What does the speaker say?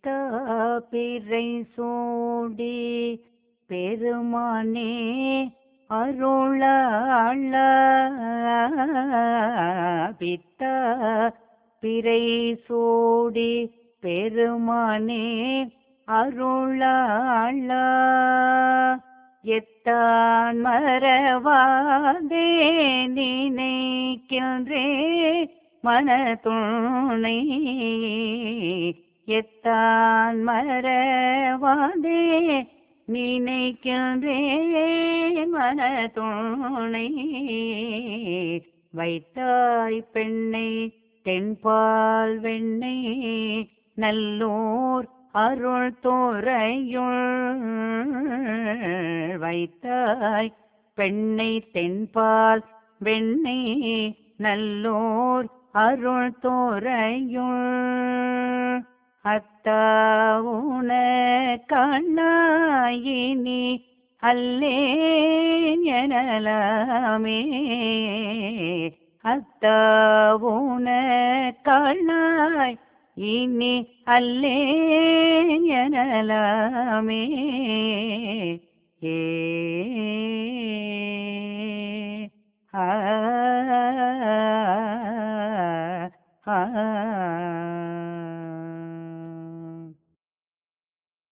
பிறை சூடி பெருமானே அருளாள பித்த பிறை சூடி பெருமானே அருளாள எத்தான் மறவாதே நினைக்கின்றே மனத்துணை எத்தான் மறவாதே நினைக்கின்றேன் மனத்துணை வைத்தாய் பெண்ணை தென்பால் வெண்ணை நல்லூர் அருள் தோரையுள் வைத்தாய் பெண்ணை தென்பால் வெண்ணை நல்லோர் அருள் தோரையுள் அத்தாவுன கண்ணாயினி அல்லேன் எனலாமே அத்தாவுன கண்ணாய் இனி அல்லேன் எனலாமே ஏ ஆ